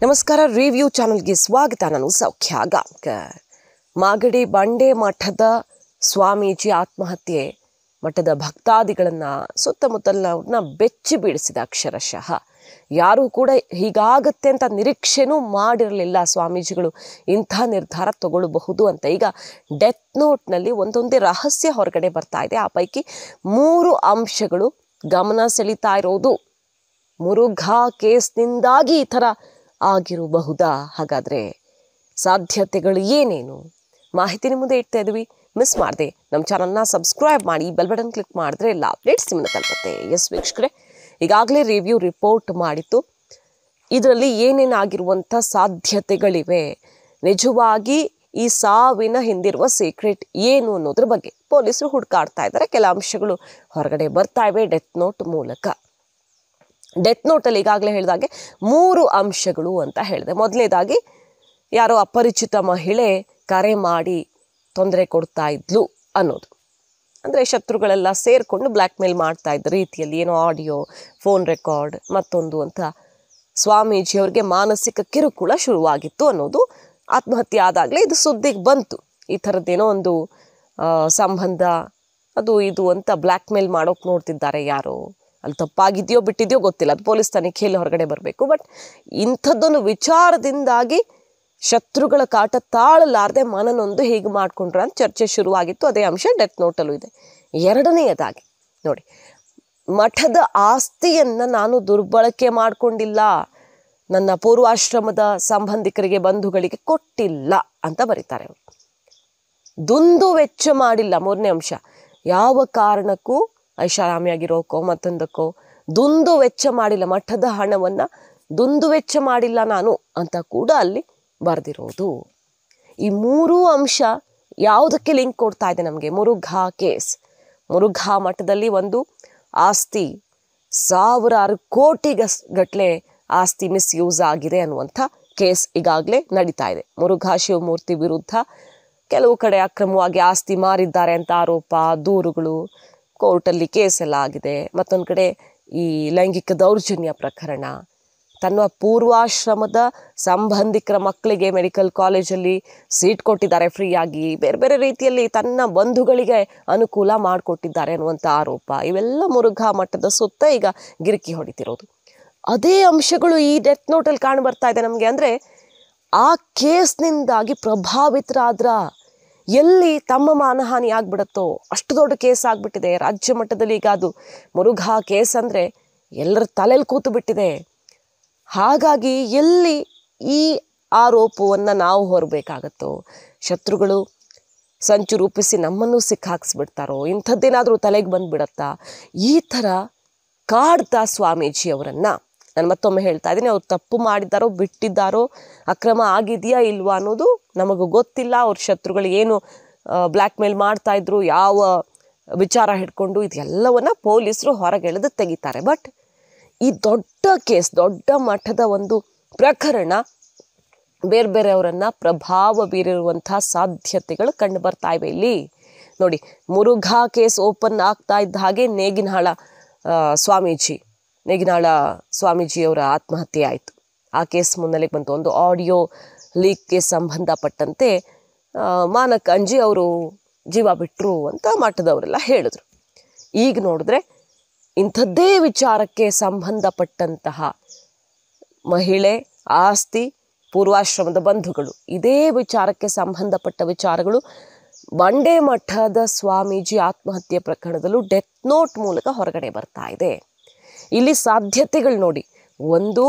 ನಮಸ್ಕಾರ ರಿವ್ಯೂ ಚಾನಲ್ಗೆ ಸ್ವಾಗತ ನಾನು ಸೌಖ್ಯ ಗಾಂವ್ಕರ್ ಮಾಗಡಿ ಬಂಡೆ ಮಠದ ಸ್ವಾಮೀಜಿ ಆತ್ಮಹತ್ಯೆ ಮಠದ ಭಕ್ತಾದಿಗಳನ್ನು ಸುತ್ತಮುತ್ತಲಿನವ್ರನ್ನ ಬೆಚ್ಚಿ ಬೀಳಿಸಿದ ಅಕ್ಷರಶಃ ಯಾರೂ ಕೂಡ ಹೀಗಾಗತ್ತೆ ಅಂತ ನಿರೀಕ್ಷೆನೂ ಮಾಡಿರಲಿಲ್ಲ ಸ್ವಾಮೀಜಿಗಳು ಇಂಥ ನಿರ್ಧಾರ ತಗೊಳ್ಳಬಹುದು ಅಂತ ಈಗ ಡೆತ್ ನೋಟ್ನಲ್ಲಿ ಒಂದೊಂದೇ ರಹಸ್ಯ ಹೊರಗಡೆ ಬರ್ತಾ ಇದೆ ಆ ಪೈಕಿ ಮೂರು ಅಂಶಗಳು ಗಮನ ಸೆಳೀತಾ ಇರೋದು ಮುರುಘಾ ಕೇಸ್ನಿಂದಾಗಿ ಈ ಥರ ಆಗಿರಬಹುದಾ ಹಾಗಾದರೆ ಸಾಧ್ಯತೆಗಳು ಏನೇನು ಮಾಹಿತಿ ನಿಮ್ಮ ಮುಂದೆ ಇಡ್ತಾ ಇದ್ವಿ ಮಿಸ್ ಮಾಡಿದೆ ನಮ್ಮ ಚಾನಲ್ನ ಸಬ್ಸ್ಕ್ರೈಬ್ ಮಾಡಿ ಬೆಲ್ ಬಟನ್ ಕ್ಲಿಕ್ ಮಾಡಿದ್ರೆ ಎಲ್ಲ ಅಪ್ಡೇಟ್ಸ್ ನಿಮ್ಮನ್ನ ತಲುಪುತ್ತೆ ಎಸ್ ವೀಕ್ಷಕರೇ ಈಗಾಗಲೇ ರಿವ್ಯೂ ರಿಪೋರ್ಟ್ ಮಾಡಿತ್ತು ಇದರಲ್ಲಿ ಏನೇನಾಗಿರುವಂಥ ಸಾಧ್ಯತೆಗಳಿವೆ ನಿಜವಾಗಿ ಈ ಸಾವಿನ ಹಿಂದಿರುವ ಸೀಕ್ರೆಟ್ ಏನು ಅನ್ನೋದ್ರ ಬಗ್ಗೆ ಪೊಲೀಸರು ಹುಡುಕಾಡ್ತಾ ಇದ್ದಾರೆ ಕೆಲ ಅಂಶಗಳು ಹೊರಗಡೆ ಬರ್ತಾ ಇವೆ ಡೆತ್ ನೋಟ್ ಮೂಲಕ ಡೆತ್ ನೋಟಲ್ಲಿ ಈಗಾಗಲೇ ಹೇಳಿದಾಗೆ ಮೂರು ಅಂಶಗಳು ಅಂತ ಹೇಳಿದೆ ಮೊದಲನೇದಾಗಿ ಯಾರೋ ಅಪರಿಚಿತ ಮಹಿಳೆ ಕರೆ ಮಾಡಿ ತೊಂದರೆ ಕೊಡ್ತಾ ಇದ್ಲು ಅನ್ನೋದು ಅಂದರೆ ಶತ್ರುಗಳೆಲ್ಲ ಸೇರಿಕೊಂಡು ಬ್ಲ್ಯಾಕ್ ಮೇಲ್ ಮಾಡ್ತಾ ಇದ್ದ ರೀತಿಯಲ್ಲಿ ಏನೋ ಆಡಿಯೋ ಫೋನ್ ರೆಕಾರ್ಡ್ ಮತ್ತೊಂದು ಅಂತ ಸ್ವಾಮೀಜಿಯವ್ರಿಗೆ ಮಾನಸಿಕ ಕಿರುಕುಳ ಶುರುವಾಗಿತ್ತು ಅನ್ನೋದು ಆತ್ಮಹತ್ಯೆ ಆದಾಗಲೇ ಇದು ಸುದ್ದಿಗೆ ಬಂತು ಈ ಥರದ್ದೇನೋ ಒಂದು ಆ, ಸಂಬಂಧ ಅದು ಇದು ಅಂತ ಬ್ಲ್ಯಾಕ್ ಮೇಲ್ ಮಾಡೋಕೆ ನೋಡ್ತಿದ್ದಾರೆ ಯಾರೋ ಅಲ್ಲಿ ತಪ್ಪಾಗಿದೆಯೋ ಬಿಟ್ಟಿದೆಯೋ ಗೊತ್ತಿಲ್ಲ ಅದು ಪೊಲೀಸ್ ತನಿಖೆಯಲ್ಲಿ ಹೊರಗಡೆ ಬರಬೇಕು ಬಟ್ ಇಂಥದ್ದೊಂದು ವಿಚಾರದಿಂದಾಗಿ ಶತ್ರುಗಳ ಕಾಟ ತಾಳಲಾರದೆ ಮನನೊಂದು ಹೀಗೆ ಮಾಡ್ಕೊಂಡ್ರೆ ಅಂತ ಚರ್ಚೆ ಶುರುವಾಗಿತ್ತು ಅದೇ ಅಂಶ ಡೆತ್ ನೋಟಲ್ಲೂ ಇದೆ ಎರಡನೆಯದಾಗಿ ನೋಡಿ ಮಠದ ಆಸ್ತಿಯನ್ನು ನಾನು ದುರ್ಬಳಕೆ ಮಾಡಿಕೊಂಡಿಲ್ಲ ನನ್ನ ಪೂರ್ವಾಶ್ರಮದ ಸಂಬಂಧಿಕರಿಗೆ ಬಂಧುಗಳಿಗೆ ಕೊಟ್ಟಿಲ್ಲ ಅಂತ ಬರೀತಾರೆ ಅವರು ದುಂದು ವೆಚ್ಚ ಮಾಡಿಲ್ಲ ಮೂರನೇ ಅಂಶ ಯಾವ ಕಾರಣಕ್ಕೂ ಐಷಾರಾಮಿಯಾಗಿರೋಕೋ ಮತ್ತೊಂದಕ್ಕೋ ದುಂದು ವೆಚ್ಚ ಮಾಡಿಲ್ಲ ಮಠದ ಹಣವನ್ನು ದುಂದು ವೆಚ್ಚ ಮಾಡಿಲ್ಲ ನಾನು ಅಂತ ಕೂಡ ಅಲ್ಲಿ ಬರೆದಿರೋದು ಈ ಮೂರೂ ಅಂಶ ಯಾವುದಕ್ಕೆ ಲಿಂಕ್ ಕೊಡ್ತಾ ಇದೆ ನಮಗೆ ಮುರುಘಾ ಕೇಸ್ ಮುರುಘಾ ಮಠದಲ್ಲಿ ಒಂದು ಆಸ್ತಿ ಸಾವಿರಾರು ಕೋಟಿ ಗಸ್ ಗಟ್ಟಲೆ ಆಸ್ತಿ ಮಿಸ್ಯೂಸ್ ಆಗಿದೆ ಅನ್ನುವಂಥ ಕೇಸ್ ಈಗಾಗಲೇ ನಡೀತಾ ಇದೆ ಮುರುಘಾ ಶಿವಮೂರ್ತಿ ವಿರುದ್ಧ ಕೆಲವು ಕಡೆ ಅಕ್ರಮವಾಗಿ ಆಸ್ತಿ ಮಾರಿದ್ದಾರೆ ಅಂತ ಆರೋಪ ದೂರುಗಳು ಕೋರ್ಟಲ್ಲಿ ಕೇಸ್ ಎಲ್ಲ ಆಗಿದೆ ಮತ್ತೊಂದು ಕಡೆ ಈ ಲೈಂಗಿಕ ದೌರ್ಜನ್ಯ ಪ್ರಕರಣ ತನ್ನ ಪೂರ್ವಾಶ್ರಮದ ಸಂಬಂಧಿಕರ ಮಕ್ಕಳಿಗೆ ಮೆಡಿಕಲ್ ಕಾಲೇಜಲ್ಲಿ ಸೀಟ್ ಕೊಟ್ಟಿದ್ದಾರೆ ಫ್ರೀಯಾಗಿ ಬೇರೆ ಬೇರೆ ರೀತಿಯಲ್ಲಿ ತನ್ನ ಬಂಧುಗಳಿಗೆ ಅನುಕೂಲ ಮಾಡಿಕೊಟ್ಟಿದ್ದಾರೆ ಅನ್ನುವಂಥ ಆರೋಪ ಇವೆಲ್ಲ ಮುರುಘಾ ಮಠದ ಸುತ್ತ ಈಗ ಗಿರಿಕಿ ಹೊಡಿತಿರೋದು ಅದೇ ಅಂಶಗಳು ಈ ಡೆತ್ ನೋಟಲ್ಲಿ ಕಾಣು ಬರ್ತಾ ಇದೆ ನಮಗೆ ಅಂದರೆ ಆ ಕೇಸ್ನಿಂದಾಗಿ ಪ್ರಭಾವಿತರಾದ್ರ ಎಲ್ಲಿ ತಮ್ಮ ಮಾನಹಾನಿ ಆಗ್ಬಿಡುತ್ತೋ ಅಷ್ಟು ದೊಡ್ಡ ಕೇಸ್ ಆಗಿಬಿಟ್ಟಿದೆ ರಾಜ್ಯ ಮಟ್ಟದಲ್ಲಿ ಈಗ ಅದು ಮುರುಘಾ ಕೇಸ್ ಅಂದರೆ ಎಲ್ಲರ ತಲೆಯಲ್ಲಿ ಕೂತು ಬಿಟ್ಟಿದೆ ಹಾಗಾಗಿ ಎಲ್ಲಿ ಈ ಆರೋಪವನ್ನು ನಾವು ಹೊರಬೇಕಾಗತ್ತೋ ಶತ್ರುಗಳು ಸಂಚು ರೂಪಿಸಿ ನಮ್ಮನ್ನು ಸಿಕ್ಕಾಕ್ಸ್ಬಿಡ್ತಾರೋ ಇಂಥದ್ದೇನಾದರೂ ತಲೆಗೆ ಬಂದುಬಿಡತ್ತಾ ಈ ಥರ ಕಾಡ್ತಾ ಸ್ವಾಮೀಜಿಯವರನ್ನು ನಾನು ಮತ್ತೊಮ್ಮೆ ಹೇಳ್ತಾ ಇದ್ದೀನಿ ಅವ್ರು ತಪ್ಪು ಮಾಡಿದ್ದಾರೋ ಬಿಟ್ಟಿದ್ದಾರೋ ಅಕ್ರಮ ಆಗಿದೆಯಾ ಇಲ್ವಾ ಅನ್ನೋದು ನಮಗೆ ಗೊತ್ತಿಲ್ಲ ಅವ್ರ ಶತ್ರುಗಳು ಏನು ಬ್ಲ್ಯಾಕ್ ಮೇಲ್ ಮಾಡ್ತಾಯಿದ್ರು ಯಾವ ವಿಚಾರ ಹಿಡ್ಕೊಂಡು ಇದೆಲ್ಲವನ್ನ ಪೊಲೀಸರು ಹೊರಗೆಳೆದು ತೆಗಿತಾರೆ ಬಟ್ ಈ ದೊಡ್ಡ ಕೇಸ್ ದೊಡ್ಡ ಮಟ್ಟದ ಒಂದು ಪ್ರಕರಣ ಬೇರೆ ಬೇರೆಯವರನ್ನು ಪ್ರಭಾವ ಬೀರಿರುವಂಥ ಸಾಧ್ಯತೆಗಳು ಕಂಡು ಬರ್ತಾ ಇವೆ ಇಲ್ಲಿ ನೋಡಿ ಮುರುಘಾ ಕೇಸ್ ಓಪನ್ ಆಗ್ತಾ ಇದ್ದ ಹಾಗೆ ನೇಗಿನಹಾಳ ಆ, ಸ್ವಾಮೀಜಿ ನೇಗಿನಾಳ ಸ್ವಾಮೀಜಿಯವರ ಆತ್ಮಹತ್ಯೆ ಆಯಿತು ಆ ಕೇಸ್ ಮುನ್ನೆಲೆಗೆ ಬಂತು ಒಂದು ಆಡಿಯೋ ಲೀಕ್ಗೆ ಸಂಬಂಧಪಟ್ಟಂತೆ ಆ, ಮಾನಕ್ ಅಂಜಿ ಅವರು ಜೀವ ಬಿಟ್ಟರು ಅಂತ ಮಠದವರೆಲ್ಲ ಹೇಳಿದ್ರು ಈಗ ನೋಡಿದ್ರೆ ಇಂಥದ್ದೇ ವಿಚಾರಕ್ಕೆ ಸಂಬಂಧಪಟ್ಟಂತಹ ಮಹಿಳೆ ಆಸ್ತಿ ಪೂರ್ವಾಶ್ರಮದ ಬಂಧುಗಳು ಇದೇ ವಿಚಾರಕ್ಕೆ ಸಂಬಂಧಪಟ್ಟ ವಿಚಾರಗಳು ಬಂಡೆ ಮಠದ ಸ್ವಾಮೀಜಿ ಆತ್ಮಹತ್ಯೆ ಪ್ರಕರಣದಲ್ಲೂ ಡೆತ್ ನೋಟ್ ಮೂಲಕ ಹೊರಗಡೆ ಬರ್ತಾ ಇದೆ ಇಲ್ಲಿ ಸಾಧ್ಯತೆಗಳು ನೋಡಿ ಒಂದು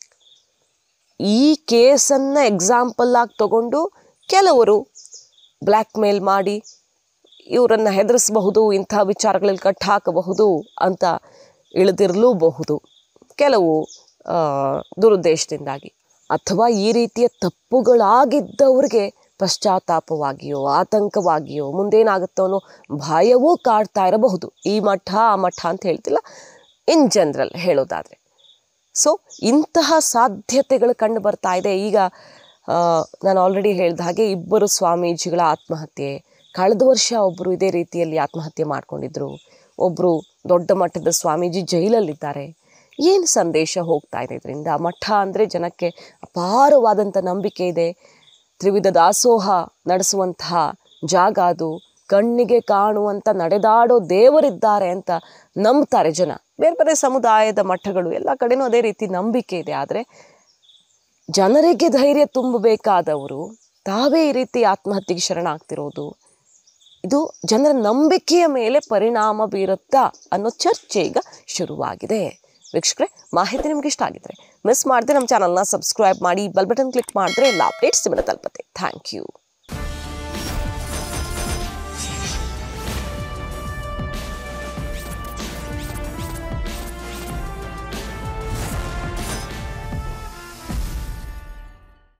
ಈ ಕೇಸನ್ನು ಎಕ್ಸಾಂಪಲ್ ಆಗಿ ತಗೊಂಡು ಕೆಲವರು ಬ್ಲ್ಯಾಕ್ ಮೇಲ್ ಮಾಡಿ ಇವರನ್ನು ಹೆದರಿಸಬಹುದು ಇಂಥ ವಿಚಾರಗಳಲ್ಲಿ ಕಟ್ಟು ಹಾಕಬಹುದು ಅಂತ ಇಳಿದಿರಲೂಬಹುದು ಕೆಲವು ಆ, ದುರುದ್ದೇಶದಿಂದಾಗಿ ಅಥವಾ ಈ ರೀತಿಯ ತಪ್ಪುಗಳಾಗಿದ್ದವ್ರಿಗೆ ಪಶ್ಚಾತ್ತಾಪವಾಗಿಯೋ ಆತಂಕವಾಗಿಯೋ ಮುಂದೇನಾಗುತ್ತೋ ಅನ್ನೋ ಭಯವೂ ಕಾಡ್ತಾ ಇರಬಹುದು ಈ ಮಠ ಆ ಮಠ ಅಂತ ಹೇಳ್ತಿಲ್ಲ ಇನ್ ಜನರಲ್ ಹೇಳೋದಾದರೆ ಸೊ ಇಂತಹ ಸಾಧ್ಯತೆಗಳು ಕಂಡು ಬರ್ತಾ ಇದೆ ಈಗ ಆ, ನಾನು ಆಲ್ರೆಡಿ ಹೇಳಿದ ಹಾಗೆ ಇಬ್ಬರು ಸ್ವಾಮೀಜಿಗಳ ಆತ್ಮಹತ್ಯೆ ಕಳೆದ ವರ್ಷ ಒಬ್ಬರು ಇದೇ ರೀತಿಯಲ್ಲಿ ಆತ್ಮಹತ್ಯೆ ಮಾಡ್ಕೊಂಡಿದ್ರು ಒಬ್ಬರು ದೊಡ್ಡ ಮಟ್ಟದ ಸ್ವಾಮೀಜಿ ಜೈಲಲ್ಲಿದ್ದಾರೆ ಏನು ಸಂದೇಶ ಹೋಗ್ತಾ ಇದೆ ಇದರಿಂದ ಮಠ ಅಂದರೆ ಜನಕ್ಕೆ ಅಪಾರವಾದಂಥ ನಂಬಿಕೆ ಇದೆ ತ್ರಿವಿಧ ದಾಸೋಹ ನಡೆಸುವಂತಹ ಜಾಗ ಅದು ಕಣ್ಣಿಗೆ ಕಾಣುವಂಥ ನಡೆದಾಡೋ ದೇವರಿದ್ದಾರೆ ಅಂತ ನಂಬ್ತಾರೆ ಜನ ಬೇರೆ ಬೇರೆ ಸಮುದಾಯದ ಮಠಗಳು ಎಲ್ಲ ಕಡೆನೂ ಅದೇ ರೀತಿ ನಂಬಿಕೆ ಇದೆ ಆದರೆ ಜನರಿಗೆ ಧೈರ್ಯ ತುಂಬಬೇಕಾದವರು ತಾವೇ ಈ ರೀತಿ ಆತ್ಮಹತ್ಯೆಗೆ ಶರಣಾಗ್ತಿರೋದು ಇದು ಜನರ ನಂಬಿಕೆಯ ಮೇಲೆ ಪರಿಣಾಮ ಬೀರುತ್ತಾ ಅನ್ನೋ ಚರ್ಚೆ ಈಗ ಶುರುವಾಗಿದೆ ವೀಕ್ಷಕರೇ ಮಾಹಿತಿ ನಿಮ್ಗೆ ಇಷ್ಟ ಆಗಿದ್ರೆ ಮಿಸ್ ಮಾಡದೆ ನಮ್ಮ ಚಾನಲ್ನ ಸಬ್ಸ್ಕ್ರೈಬ್ ಮಾಡಿ ಬೆಲ್ ಬಟನ್ ಕ್ಲಿಕ್ ಮಾಡಿದ್ರೆ ಎಲ್ಲ ಅಪ್ಡೇಟ್ಸ್ ನಿಮ್ಮನ್ನ ತಲುಪುತ್ತೆ ಥ್ಯಾಂಕ್ ಯು